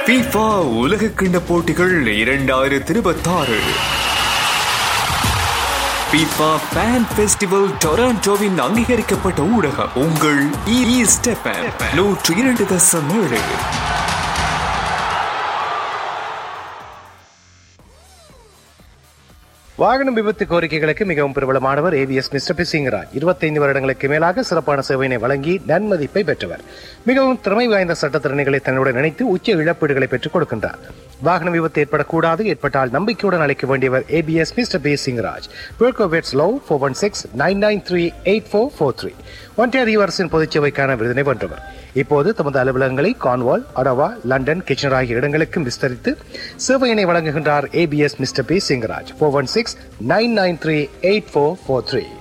FIFA உலக கிண்ட போட்டிகள் இரண்டாயிரத்தி இருபத்தாறு FIFA Fan Festival டொராண்டோவின் அங்கீகரிக்கப்பட்ட ஊடகம் உங்கள் இ ஸ்டெப்பன் நூற்று இரண்டு தசம் ஏழு வாகனம் விபத்து கோரிக்கைகளுக்கு மிகவும் பிரபலமானவர் ஏவிஎஸ் மிஸ்டர் பிசிங்கராஜ் இருபத்தைந்து வருடங்களுக்கு மேலாக சிறப்பான சேவையினை வழங்கி நன்மதிப்பை பெற்றவர் மிகவும் திறமை வாய்ந்த சட்டத்திறனிகளை தன்னுடன் நினைத்து உச்ச இழப்பீடுகளை பெற்றுக் கொடுக்கின்றார் வாகன விபத்து ஏற்படக்கூடாது ஏற்பட்டால் நம்பிக்கையுடன் அழைக்க வேண்டியவர் ஏபிஎஸ் மிஸ்டர் பி சிங்கராஜ் வெட்ஸ் லோ four one six nine nine three eight four four three ஒன்றிய அரசின் பொதுச்சேவைக்கான விருதினை வென்றவர் இப்போது தமது அலுவலகங்களை கான்வால் அடவா லண்டன் கிச்சனர் ஆகிய இடங்களுக்கும் விஸ்தரித்து சேவையினை வழங்குகின்றார் APS mister P Singaraj four one six nine nine three eight four four three